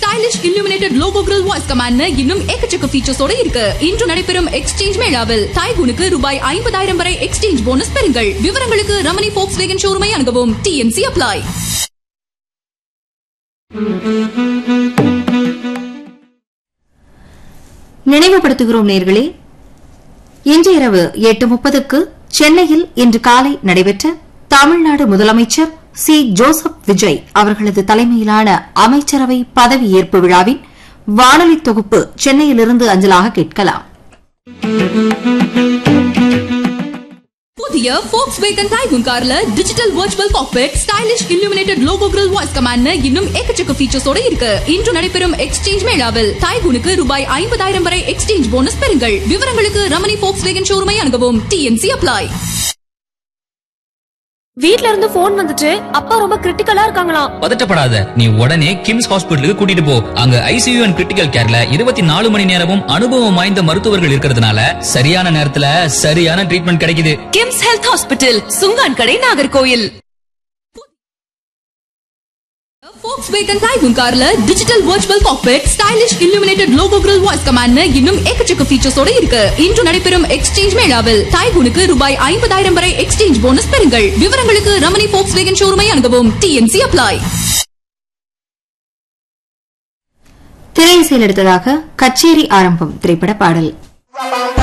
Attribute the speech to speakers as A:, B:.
A: stylish illuminated logo grill voice command இன்னும் எக்கச்சக்க ஃபீச்சர்ஸோட இருக்கு இன்று நடைபெறும் எக்ஸ்சேஞ்ச் மேளாவில் டைகுனுக்கு ரூபாய் ஐம்பதாயிரம் வரை எக்ஸ்சேஞ்ச் போனஸ் பெறுங்கள் விவரங்களுக்கு ரமணி போக்ஸ் வேகன் ஷோரூமை அணுகவும் டிஎன்சி அப்ளை
B: நினைவுபடுத்துகிறோம் நேர்களே இன்று இரவு எட்டு முப்பதுக்கு சென்னையில் இன்று காலை நடைபெற்ற தமிழ்நாடு முதலமைச்சர் சி ஜோசப் விஜய் அவர்களது தலைமையிலான அமைச்சரவை பதவியேற்பு விழாவின் வானொலி தொகுப்பு சென்னையிலிருந்து அஞ்சலாக கேட்கலாம்
A: புதிய ஃபோக்ஸ் வேகன் டைகுன் கார்ல digital virtual cockpit stylish illuminated logo grill voice command இன்னும் எக்கச்சக்க ஃபீச்சர்ஸோட இருக்கு இன்று நடைபெறும் எக்ஸ்சேஞ்ச் மேளாவில் டைகுனுக்கு ரூபாய் ஐம்பதாயிரம் வரை எக்ஸ்சேஞ்ச் போனஸ் பெறுங்கள் விவரங்களுக்கு ரமணி போக்ஸ் வேகன் ஷோரூமை அணுகவும் டிஎன்சி அப்ளை
C: வீட்ல இருந்து போன் வந்துச்சு அப்பா ரொம்ப கிரிட்டிக்கலா இருக்காங்களாம்
D: பதட்டப்படாத நீ உடனே கிம்ஸ் ஹாஸ்பிட்டலுக்கு கூட்டிட்டு போ அங்க ஐசியூ அண்ட் கிரிட்டிக்கல் கேர்ல இருபத்தி நாலு மணி நேரமும் அனுபவம் வாய்ந்த மருத்துவர்கள் இருக்கிறதுனால சரியான நேரத்துல சரியான ட்ரீட்மெண்ட் கிடைக்குது
C: KIMS health hospital Sungan Kadai Nagercoil
A: Volkswagen Taigun கார்ல digital virtual cockpit stylish illuminated logo grill voice command இன்னும் எக்கச்சக்க ஃபீச்சர்ஸோட இருக்கு இன்று நடைபெறும் எக்ஸ்சேஞ்ச் மேளாவில் டைகுனுக்கு ரூபாய் ஐம்பதாயிரம் வரை எக்ஸ்சேஞ்ச் போனஸ் பெறுங்கள் விவரங்களுக்கு ரமணி போக்ஸ் வேகன் ஷோரூமை அணுகவும் டிஎன்சி அப்ளை
B: திரையிசையில் எடுத்ததாக கச்சேரி ஆரம்பம் திரைப்பட பாடல்